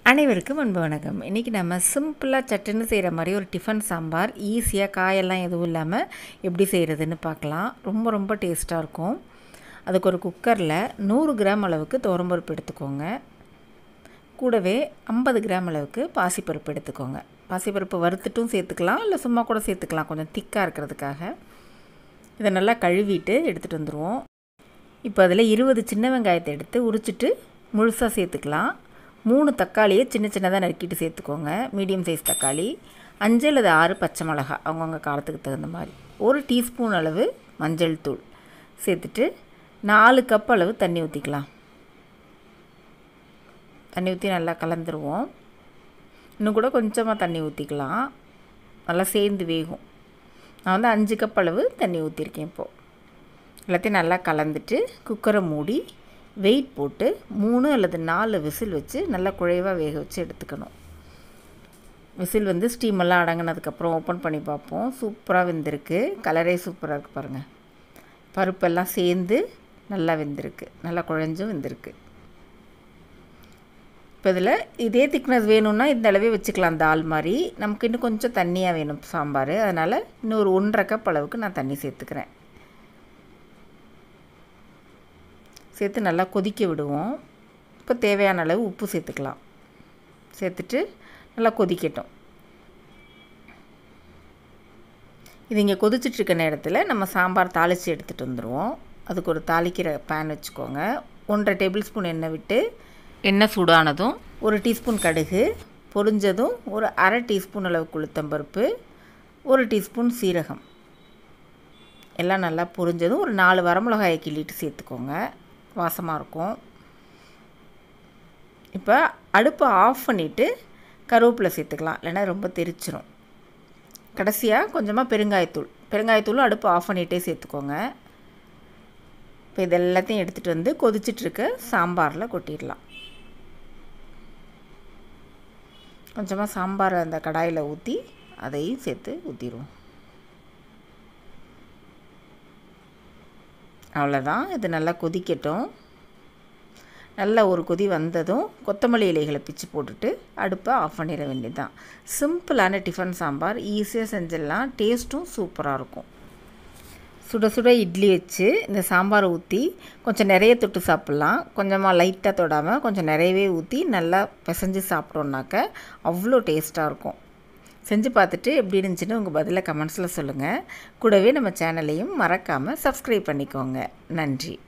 அனைவருக்கும் அன்பு வணக்கம் இன்றைக்கி நம்ம சிம்பிளாக சட்டுன்னு செய்கிற மாதிரி ஒரு டிஃபன் சாம்பார் ஈஸியாக காயெல்லாம் எதுவும் இல்லாமல் எப்படி செய்கிறதுன்னு பார்க்கலாம் ரொம்ப ரொம்ப டேஸ்ட்டாக இருக்கும் அதுக்கு ஒரு குக்கரில் நூறு கிராம் அளவுக்கு துவரம்பருப்பு எடுத்துக்கோங்க கூடவே ஐம்பது கிராம் அளவுக்கு பாசிப்பருப்பு எடுத்துக்கோங்க பாசிப்பருப்பு வறுத்துட்டும் சேர்த்துக்கலாம் இல்லை சும்மா கூட சேர்த்துக்கலாம் கொஞ்சம் திக்காக இருக்கிறதுக்காக இதை நல்லா கழுவிட்டு எடுத்துகிட்டு வந்துடுவோம் இப்போ அதில் இருபது சின்ன வெங்காயத்தை எடுத்து உரிச்சிட்டு முழுசாக சேர்த்துக்கலாம் மூணு தக்காளியை சின்ன சின்னதாக நறுக்கிட்டு சேர்த்துக்கோங்க மீடியம் சைஸ் தக்காளி அஞ்சு அல்லது ஆறு பச்சை மிளகா அவங்கவுங்க காரத்துக்கு தகுந்த மாதிரி ஒரு டீஸ்பூன் அளவு மஞ்சள் தூள் சேர்த்துட்டு நாலு கப் அளவு தண்ணி ஊற்றிக்கலாம் தண்ணி ஊற்றி நல்லா கலந்துருவோம் இன்னும் கூட கொஞ்சமாக தண்ணி ஊற்றிக்கலாம் நல்லா சேர்ந்து வேகும் நான் வந்து அஞ்சு கப் அளவு தண்ணி ஊற்றிருக்கேன் இப்போது எல்லாத்தையும் நல்லா கலந்துட்டு குக்கரை மூடி வெயிட் போட்டு மூணு அல்லது நாலு விசில் வச்சு நல்லா குழைவாக வேக வச்சு எடுத்துக்கணும் விசில் வந்து ஸ்டீமெல்லாம் அடங்கினதுக்கப்புறம் ஓப்பன் பண்ணி பார்ப்போம் சூப்பராக வெந்திருக்கு கலரே சூப்பராக இருக்குது பாருங்கள் பருப்பெல்லாம் சேர்ந்து நல்லா வெந்திருக்கு நல்லா குழஞ்சும் வெந்திருக்கு இப்போ இதில் இதே திக்னஸ் வேணும்னா இந்த அளவே வச்சுக்கலாம் தால் மாதிரி நமக்கு இன்னும் கொஞ்சம் தண்ணியாக வேணும் சாம்பார் அதனால் இன்னும் ஒரு ஒன்றரை கப் அளவுக்கு நான் தண்ணி சேர்த்துக்கிறேன் சேர்த்து நல்லா கொதிக்க விடுவோம் இப்போ தேவையான அளவு உப்பு சேர்த்துக்கலாம் சேர்த்துட்டு நல்லா கொதிக்கட்டும் இது இங்கே கொதிச்சிட்ருக்க நேரத்தில் நம்ம சாம்பார் தாளித்து எடுத்துகிட்டு வந்துடுவோம் அதுக்கு ஒரு தாளிக்கிற பேன் வச்சுக்கோங்க ஒன்றரை டேபிள் ஸ்பூன் எண்ணெய் விட்டு எண்ணெய் சூடானதும் ஒரு டீஸ்பூன் கடுகு பொரிஞ்சதும் ஒரு அரை டீஸ்பூன் அளவு உளுத்தம்பருப்பு ஒரு டீஸ்பூன் சீரகம் எல்லாம் நல்லா பொரிஞ்சதும் ஒரு நாலு வரமிளகாயை கிள்ளிட்டு சேர்த்துக்கோங்க வாசமாக இருக்கும் இப்போ அடுப்பை ஆஃப் பண்ணிவிட்டு கருவேப்பிலை சேர்த்துக்கலாம் இல்லைன்னா ரொம்ப தெரிச்சிரும் கடைசியாக கொஞ்சமாக பெருங்காயத்தூள் பெருங்காயத்தூளும் அடுப்பு ஆஃப் பண்ணிகிட்டே சேர்த்துக்கோங்க இப்போ இது எல்லாத்தையும் எடுத்துகிட்டு வந்து கொதிச்சிட்ருக்க சாம்பாரில் கொட்டிடலாம் கொஞ்சமாக சாம்பாரை அந்த கடாயில் ஊற்றி அதையும் சேர்த்து ஊற்றிடுவோம் அவ்வளோதான் இது நல்லா கொதிக்கட்டும் நல்லா ஒரு கொதி வந்ததும் கொத்தமல்லி இலைகளை பிச்சு போட்டுட்டு அடுப்பை ஆஃப் பண்ணிட வேண்டியதுதான் சிம்பிளான டிஃபன் சாம்பார் ஈஸியாக செஞ்சிடலாம் டேஸ்ட்டும் சூப்பராக இருக்கும் சுட சுட இட்லி வச்சு இந்த சாம்பாரை ஊற்றி கொஞ்சம் நிறைய தொட்டு சாப்பிட்லாம் கொஞ்சமாக லைட்டாக தொடாமல் கொஞ்சம் நிறையவே ஊற்றி நல்லா பிசைஞ்சு சாப்பிட்டோன்னாக்க அவ்வளோ டேஸ்ட்டாக இருக்கும் செஞ்சு பார்த்துட்டு எப்படி இருந்துச்சுன்னு உங்கள் பதிலை கமெண்ட்ஸில் சொல்லுங்கள் கூடவே நம்ம சேனலையும் மறக்காமல் சப்ஸ்கிரைப் பண்ணிக்கோங்க நன்றி